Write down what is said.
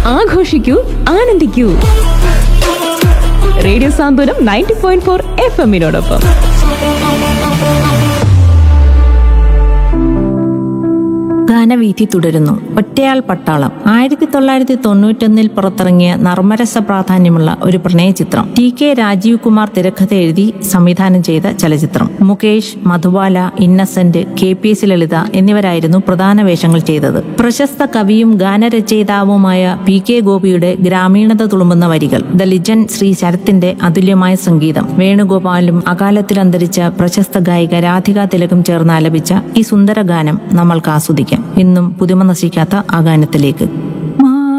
ആഘോഷിക്കൂ ആനന്ദിക്കൂ radio Santhwanam ninety point four F എമ്മിനോടൊപ്പം ഗാനവീഥി തുടരുന്നു ഒറ്റയാൾ പട്ടാളം ആയിരത്തി തൊള്ളായിരത്തി തൊണ്ണൂറ്റൊന്നിൽ പുറത്തിറങ്ങിയ നർമ്മരസ പ്രാധാന്യമുള്ള ഒരു പ്രണയ ചിത്രം ടി കെ രാജീവ് കുമാർ തിരക്കഥ എഴുതി സംവിധാനം ചെയ്ത ചലച്ചിത്രം Mukesh Madhubala Innocent K P S Lalitha എന്നിവരായിരുന്നു പ്രധാന വേഷങ്ങൾ ചെയ്തത് പ്രശസ്ത കവിയും ഗാനരചയിതാവുമായ പി കെ ഗോപിയുടെ ഗ്രാമീണത തുളുമ്പുന്ന വരികൾ ദ ലിജൻ ശ്രീ ശരത്തിന്റെ അതുല്യമായ സംഗീതം വേണുഗോപാലും അകാലത്തിൽ അന്തരിച്ച പ്രശസ്ത ഗായിക രാധിക തിലകം ചേർന്ന് ആലപിച്ച ഈ സുന്ദര ഗാനം നമ്മൾക്ക് ആസ്വദിക്കാം ഇന്നും പുതുമ നശിക്കാത്ത ആ ഗാനത്തിലേക്ക്